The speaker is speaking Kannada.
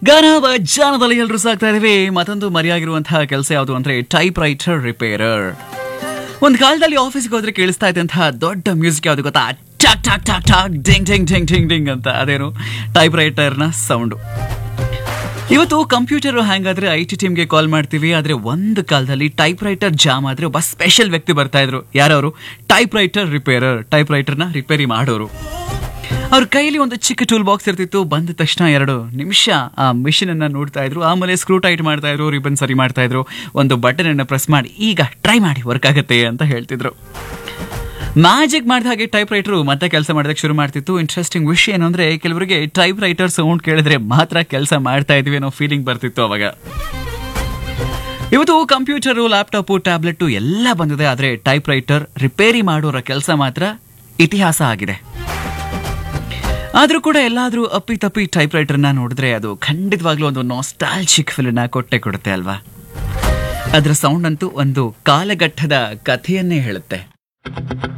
ಗಾನವ ಜಾನದಲ್ಲಿ ಎಲ್ಲರೂ ಸಾಕ್ತಾ ಇದೀವಿ ಮತ್ತೊಂದು ಮರೆಯಾಗಿರುವಂತಹ ಕೆಲಸ ಯಾವುದು ಅಂದ್ರೆ ಟೈಪ್ ರೈಟರ್ ರಿಪೇರರ್ ಒಂದು ಕಾಲದಲ್ಲಿ ಆಫೀಸ್ಗೆ ಹೋದ್ರೆ ಕೇಳಿಸ್ತಾ ಇದ್ದಂತಹ ದೊಡ್ಡ ಮ್ಯೂಸಿಕ್ ಯಾವುದು ಗೊತ್ತಾ ಟಾಕ್ ಟಾಕ್ ಟಾಕ್ ಟಾಕ್ ಡಿಂಗ್ ಡಿಂಗ್ ಡಿಂಗ್ ಡಿಂಗ್ ಡಿಂಗ್ ಅಂತ ಅದೇನು ಟೈಪ್ ರೈಟರ್ನ ಸೌಂಡು ಇವತ್ತು ಕಂಪ್ಯೂಟರ್ ಹ್ಯಾಂಗ್ ಆದ್ರೆ ಐ ಟಿ ಟೀಮ್ಗೆ ಕಾಲ್ ಮಾಡ್ತೀವಿ ಆದ್ರೆ ಒಂದು ಕಾಲದಲ್ಲಿ ಟೈಪ್ ರೈಟರ್ ಜಾಮ್ ಆದ್ರೆ ಒಬ್ಬ ಸ್ಪೆಷಲ್ ವ್ಯಕ್ತಿ ಬರ್ತಾ ಇದ್ರು ಯಾರವರು ಟೈಪ್ ರೈಟರ್ ರಿಪೇರರ್ ಟೈಪ್ ರೈಟರ್ನ ರಿಪೇರಿ ಮಾಡೋರು ಅವ್ರ ಕೈಯಲ್ಲಿ ಒಂದು ಚಿಕ್ಕ ಟೂಲ್ ಬಾಕ್ಸ್ ಇರ್ತಿತ್ತು ಬಂದ ತಕ್ಷಣ ಎರಡು ನಿಮಿಷ ಆ ಮಿಷಿನ್ ಅನ್ನ ನೋಡ್ತಾ ಇದ್ರು ಆಮೇಲೆ ಸ್ಕ್ರೂ ಟೈಟ್ ಮಾಡ್ತಾ ಇದ್ರು ರಿಬನ್ ಸರಿ ಮಾಡ್ತಾ ಇದ್ರು ಒಂದು ಬಟನ್ ಅನ್ನ ಪ್ರೆಸ್ ಮಾಡಿ ಈಗ ಟ್ರೈ ಮಾಡಿ ವರ್ಕ್ ಆಗತ್ತೆ ಅಂತ ಹೇಳ್ತಿದ್ರು ಮ್ಯಾಜಿಕ್ ಮಾಡಿದ ಹಾಗೆ ಟೈಪ್ ರೈಟರ್ ಮತ್ತೆ ಕೆಲಸ ಮಾಡೋದಕ್ಕೆ ಶುರು ಮಾಡ್ತಿತ್ತು ಇಂಟ್ರೆಸ್ಟಿಂಗ್ ವಿಷಯ ಏನು ಅಂದ್ರೆ ಕೆಲವರಿಗೆ ಟೈಪ್ ರೈಟರ್ ಸೌಂಡ್ ಕೇಳಿದ್ರೆ ಮಾತ್ರ ಕೆಲಸ ಮಾಡ್ತಾ ಇದೀವಿ ಅನ್ನೋ ಫೀಲಿಂಗ್ ಬರ್ತಿತ್ತು ಅವಾಗ ಇವತ್ತು ಕಂಪ್ಯೂಟರು ಲ್ಯಾಪ್ಟಾಪು ಟ್ಯಾಬ್ಲೆಟ್ ಎಲ್ಲ ಬಂದಿದೆ ಆದ್ರೆ ಟೈಪ್ ರೈಟರ್ ರಿಪೇರಿ ಮಾಡೋರ ಕೆಲಸ ಮಾತ್ರ ಇತಿಹಾಸ ಆಗಿದೆ ಆದ್ರೂ ಕೂಡ ಎಲ್ಲಾದ್ರೂ ಅಪ್ಪಿ ತಪ್ಪಿ ಟೈಪ್ ರೈಟರ್ನ ನೋಡಿದ್ರೆ ಅದು ಖಂಡಿತವಾಗ್ಲೂ ಒಂದು ನಾಸ್ಟಾಲ್ಜಿಕ್ ಫಿಲ್ನ ಕೊಟ್ಟೆ ಕೊಡುತ್ತೆ ಅಲ್ವಾ ಅದರ ಸೌಂಡ್ ಅಂತೂ ಒಂದು ಕಾಲಘಟ್ಟದ ಕಥೆಯನ್ನೇ ಹೇಳುತ್ತೆ